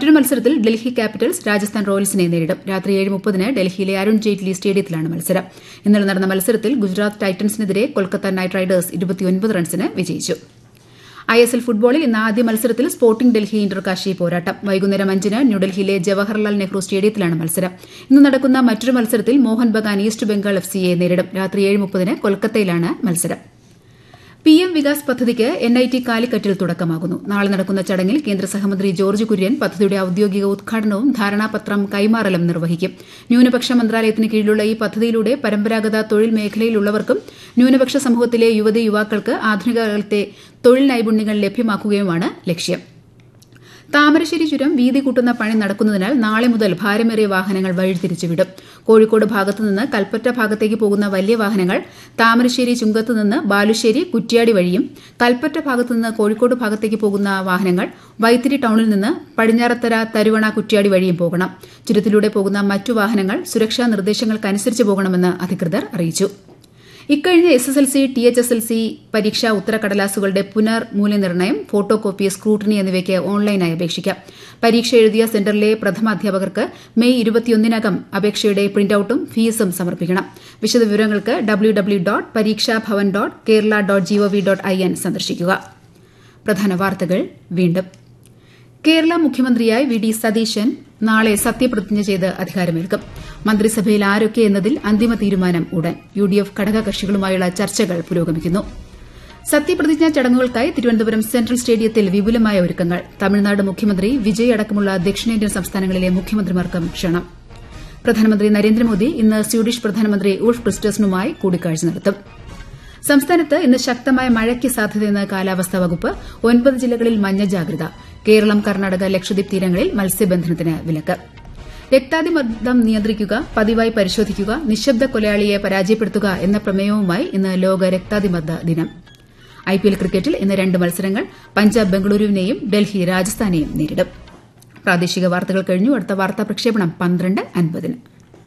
മറ്റൊരു മത്സരത്തിൽ ഡൽഹി ക്യാപിറ്റൽസ് രാജസ്ഥാൻ റോയൽസിനെ നേരിടും രാത്രി ഏഴ് മുപ്പതിന് ഡൽഹിയിലെ അരുൺ ജെയ്റ്റ്ലി സ്റ്റേഡിയത്തിലാണ് മത്സരം ഇന്നലെ നടന്ന മത്സരത്തിൽ ഗുജറാത്ത് ടൈറ്റൻസിനെതിരെ കൊൽക്കത്ത നൈറ്റ് റൈഡേഴ്സ് ഇരുപത്തിയൊൻപത് റൺസിന് വിജയിച്ചു ഐ എസ് എൽ ഫുട്ബോളിൽ ഇന്ന് ആദ്യ മത്സരത്തിൽ സ്പോർട്ടിംഗ് ഡൽഹി ഇന്റർകാശി പോരാട്ടം വൈകുന്നേരം അഞ്ചിന് ന്യൂഡൽഹിയിലെ ജവഹർലാൽ നെഹ്റു സ്റ്റേഡിയത്തിലാണ് മത്സരം ഇന്ന് നടക്കുന്ന മറ്റൊരു മത്സരത്തിൽ മോഹൻ ബഗാൻ ഈസ്റ്റ് ബംഗാൾ എഫ് സിയെ നേരിടും രാത്രി ഏഴ് മുപ്പതിന് കൊൽക്കത്തയിലാണ് മത്സരം പി എം വികാസ് പദ്ധതിക്ക് എൻ ഐ ടി കാലിക്കറ്റിൽ തുടക്കമാകുന്നു നാളെ നടക്കുന്ന ചടങ്ങിൽ കേന്ദ്ര സഹമന്ത്രി ജോർജ് കുര്യൻ പദ്ധതിയുടെ ഔദ്യോഗിക ഉദ്ഘാടനവും ധാരണാപത്രം കൈമാറലും നിർവഹിക്കും ന്യൂനപക്ഷ മന്ത്രാലയത്തിന് കീഴിലുള്ള ഈ പദ്ധതിയിലൂടെ പരമ്പരാഗത തൊഴിൽ മേഖലയിലുള്ളവർക്കും ന്യൂനപക്ഷ സമൂഹത്തിലെ യുവതി യുവാക്കൾക്ക് ആധുനിക കാലത്തെ തൊഴിൽ നൈപുണ്യങ്ങൾ ലഭ്യമാക്കുകയുമാണ് ലക്ഷ്യം താമരശ്ശേരി ചുരം വീതി കൂട്ടുന്ന പണി നടക്കുന്നതിനാൽ നാളെ മുതൽ ഭാരമേറിയ വാഹനങ്ങൾ വഴിതിരിച്ചുവിടും കോഴിക്കോട് ഭാഗത്തുനിന്ന് കൽപ്പറ്റ ഭാഗത്തേക്ക് പോകുന്ന വലിയ വാഹനങ്ങൾ താമരശ്ശേരി ചുങ്കത്ത് നിന്ന് ബാലുശ്ശേരി കുറ്റ്യാടി വഴിയും കൽപ്പറ്റ ഭാഗത്തുനിന്ന് കോഴിക്കോട് ഭാഗത്തേക്ക് പോകുന്ന വാഹനങ്ങൾ വൈത്തിരി ടൌണിൽ നിന്ന് പടിഞ്ഞാറത്തര തരുവണ കുറ്റ്യാടി വഴിയും പോകണം ചുരത്തിലൂടെ പോകുന്ന മറ്റു വാഹനങ്ങൾ സുരക്ഷാ നിർദ്ദേശങ്ങൾക്കനുസരിച്ച് പോകണമെന്ന് അധികൃതർ അറിയിച്ചു ഇക്കഴിഞ്ഞ S S L C T H S L C പരീക്ഷാ ഉത്തരക്കടലാസുകളുടെ പുനർ മൂല്യനിർണ്ണയം ഫോട്ടോ കോപ്പി സ്ക്രൂട്ടണി എന്നിവയ്ക്ക് ഓൺലൈനായി അപേക്ഷിക്കാം പരീക്ഷ എഴുതിയ സെന്ററിലെ പ്രഥമ അധ്യാപകർക്ക് മെയ് ഇരുപത്തിയൊന്നിനകം അപേക്ഷയുടെ പ്രിന്റൌട്ടും ഫീസും സമർപ്പിക്കണം വിശദവിവരങ്ങൾക്ക് W W dot Pareeksha Bhavan dot Kerala dot G O V dot I N സന്ദർശിക്കുക പ്രധാന വാർത്തകൾ വീണ്ടും കേരള മുഖ്യമന്ത്രിയായി വി ഡി സതീശൻ നാളെ സത്യപ്രതിജ്ഞ ചെയ്ത് അധികാരമേൽക്കും മന്ത്രിസഭയിൽ ആരൊക്കെ എന്നതിൽ അന്തിമ തീരുമാനം ഉടൻ യു ഡി എഫ് ഘടകകക്ഷികളുമായുള്ള ചർച്ചകൾ പുരോഗമിക്കുന്നു സത്യപ്രതിജ്ഞാ ചടങ്ങുകൾക്കായി തിരുവനന്തപുരം സെൻട്രൽ സ്റ്റേഡിയത്തിൽ വിപുലമായ ഒരുക്കങ്ങൾ തമിഴ്നാട് മുഖ്യമന്ത്രി വിജയ് അടക്കമുള്ള ദക്ഷിണേന്ത്യൻ സംസ്ഥാനങ്ങളിലെ മുഖ്യമന്ത്രിമാർക്കും ക്ഷണം പ്രധാനമന്ത്രി നരേന്ദ്രമോദി ഇന്ന് സ്വീഡിഷ് പ്രധാനമന്ത്രി ഉൾഫ് ക്രിസ്റ്റേഴ്സണുമായി കൂടിക്കാഴ്ച നടത്തും സംസ്ഥാനത്ത് ഇന്ന് ശക്തമായ മഴയ്ക്ക് സാധ്യതയെന്ന് കാലാവസ്ഥാ വകുപ്പ് ഒൻപത് ജില്ലകളിൽ മഞ്ഞ ജാഗ്രത കേരളം കർണാടക ലക്ഷദ്വീപ് തീരങ്ങളിൽ മത്സ്യബന്ധനത്തിന് വിലക്ക് രക്താതിമർദ്ദം നിയന്ത്രിക്കുക പതിവായി പരിശോധിക്കുക നിശബ്ദ കൊലയാളിയെ പരാജയപ്പെടുത്തുക എന്ന പ്രമേയവുമായി ഇന്ന് ലോക രക്താതിമർദ്ദ ദിനം ഐപിഎൽ ക്രിക്കറ്റിൽ ഇന്ന് രണ്ട് മത്സരങ്ങൾ പഞ്ചാബ് ബംഗളൂരുവിനെയും ഡൽഹി രാജസ്ഥാനെയും നേരിടും പ്രാദേശിക വാർത്തകൾ കഴിഞ്ഞു അടുത്ത വാർത്താ പ്രക്ഷേപണം പന്ത്രണ്ട് അൻപതിന്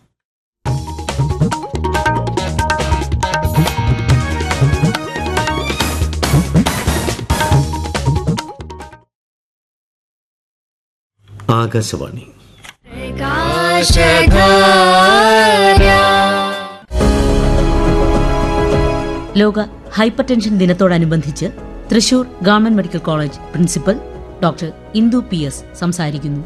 ആകാശവാണി ലോക ഹൈപ്പർ ടെൻഷൻ ദിനത്തോടനുബന്ധിച്ച് Thrissur government medical college principal doctor Indu P S സംസാരിക്കുന്നു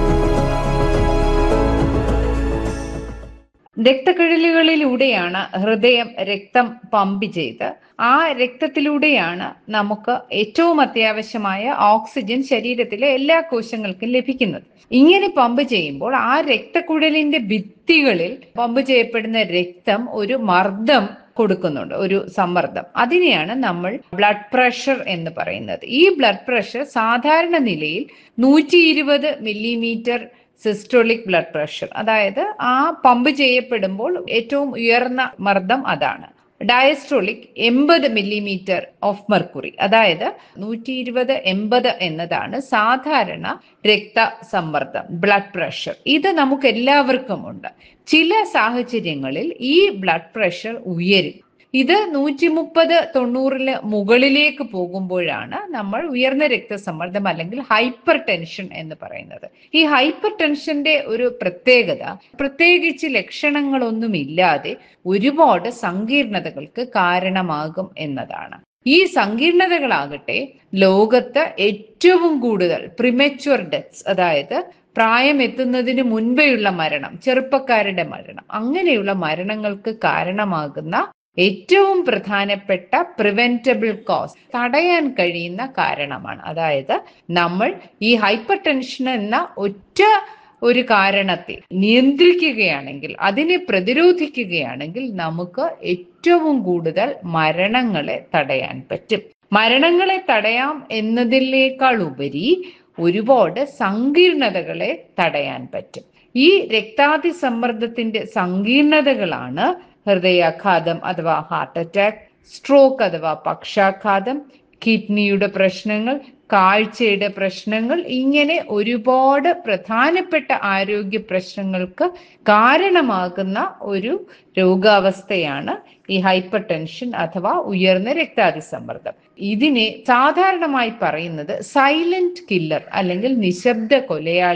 രക്തക്കുഴലുകളിലൂടെയാണ് ഹൃദയം രക്തം പമ്പ് ചെയ്ത് ആ രക്തത്തിലൂടെയാണ് നമുക്ക് ഏറ്റവും അത്യാവശ്യമായ ഓക്സിജൻ ശരീരത്തിലെ എല്ലാ കോശങ്ങൾക്കും ലഭിക്കുന്നത് ഇങ്ങനെ പമ്പ് ചെയ്യുമ്പോൾ ആ രക്തക്കുഴലിന്റെ ഭിത്തികളിൽ പമ്പ് ചെയ്യപ്പെടുന്ന രക്തം ഒരു മർദ്ദം കൊടുക്കുന്നുണ്ട് ഒരു സമ്മർദ്ദം അതിനെയാണ് നമ്മൾ ബ്ലഡ് പ്രഷർ എന്ന് പറയുന്നത് ഈ ബ്ലഡ് പ്രഷർ സാധാരണ നിലയിൽ നൂറ്റി ഇരുപത് മില്ലിമീറ്റർ സിസ്റ്റോളിക് ബ്ലഡ് പ്രഷർ അതായത് ആ പമ്പ് ചെയ്യപ്പെടുമ്പോൾ ഏറ്റവും ഉയർന്ന മർദ്ദം അതാണ് ഡയസ്ട്രോളിക് എൺപത് മില്ലിമീറ്റർ ഓഫ് മെർക്കുറി അതായത് നൂറ്റി ഇരുപത് എൺപത് എന്നതാണ് സാധാരണ രക്തസമ്മർദ്ദം ബ്ലഡ് പ്രഷർ ഇത് നമുക്ക് എല്ലാവർക്കും ഉണ്ട് ചില സാഹചര്യങ്ങളിൽ ഈ ബ്ലഡ് പ്രഷർ ഉയരും ഇത് നൂറ്റി മുപ്പത് തൊണ്ണൂറിന് മുകളിലേക്ക് പോകുമ്പോഴാണ് നമ്മൾ ഉയർന്ന രക്തസമ്മർദ്ദം അല്ലെങ്കിൽ ഹൈപ്പർ ടെൻഷൻ എന്ന് പറയുന്നത് ഈ ഹൈപ്പർ ടെൻഷന്റെ ഒരു പ്രത്യേകത പ്രത്യേകിച്ച് ലക്ഷണങ്ങളൊന്നുമില്ലാതെ ഒരുപാട് സങ്കീർണതകൾക്ക് കാരണമാകും എന്നതാണ് ഈ സങ്കീർണതകളാകട്ടെ ലോകത്ത് ഏറ്റവും കൂടുതൽ പ്രിമച്വർ ഡെത്ത്സ് അതായത് പ്രായം എത്തുന്നതിന് മുൻപേയുള്ള മരണം ചെറുപ്പക്കാരുടെ മരണം അങ്ങനെയുള്ള മരണങ്ങൾക്ക് കാരണമാകുന്ന ഏറ്റവും പ്രധാനപ്പെട്ട പ്രിവെന്റബിൾ കോസ് തടയാൻ കഴിയുന്ന കാരണമാണ് അതായത് നമ്മൾ ഈ ഹൈപ്പർ ടെൻഷൻ എന്ന ഒറ്റ ഒരു കാരണത്തെ നിയന്ത്രിക്കുകയാണെങ്കിൽ അതിനെ പ്രതിരോധിക്കുകയാണെങ്കിൽ നമുക്ക് ഏറ്റവും കൂടുതൽ മരണങ്ങളെ തടയാൻ പറ്റും മരണങ്ങളെ തടയാം എന്നതിനേക്കാൾ ഉപരി ഒരുപാട് സങ്കീർണതകളെ തടയാൻ പറ്റും ഈ രക്താതിസമ്മർദ്ദത്തിന്റെ സങ്കീർണതകളാണ് ഹൃദയാഘാതം അഥവാ ഹാർട്ട് അറ്റാക്ക് സ്ട്രോക്ക് അഥവാ പക്ഷാഘാതം കിഡ്നിയുടെ പ്രശ്നങ്ങൾ കാഴ്ചയുടെ പ്രശ്നങ്ങൾ ഇങ്ങനെ ഒരുപാട് പ്രധാനപ്പെട്ട ആരോഗ്യ പ്രശ്നങ്ങൾക്ക് കാരണമാകുന്ന ഒരു രോഗാവസ്ഥയാണ് ഈ ഹൈപ്പർ ടെൻഷൻ അഥവാ ഉയർന്ന രക്താതിസമ്മർദ്ദം ഇതിനെ സാധാരണമായി പറയുന്നത് സൈലന്റ് കില്ലർ അല്ലെങ്കിൽ നിശബ്ദ കൊലയാളി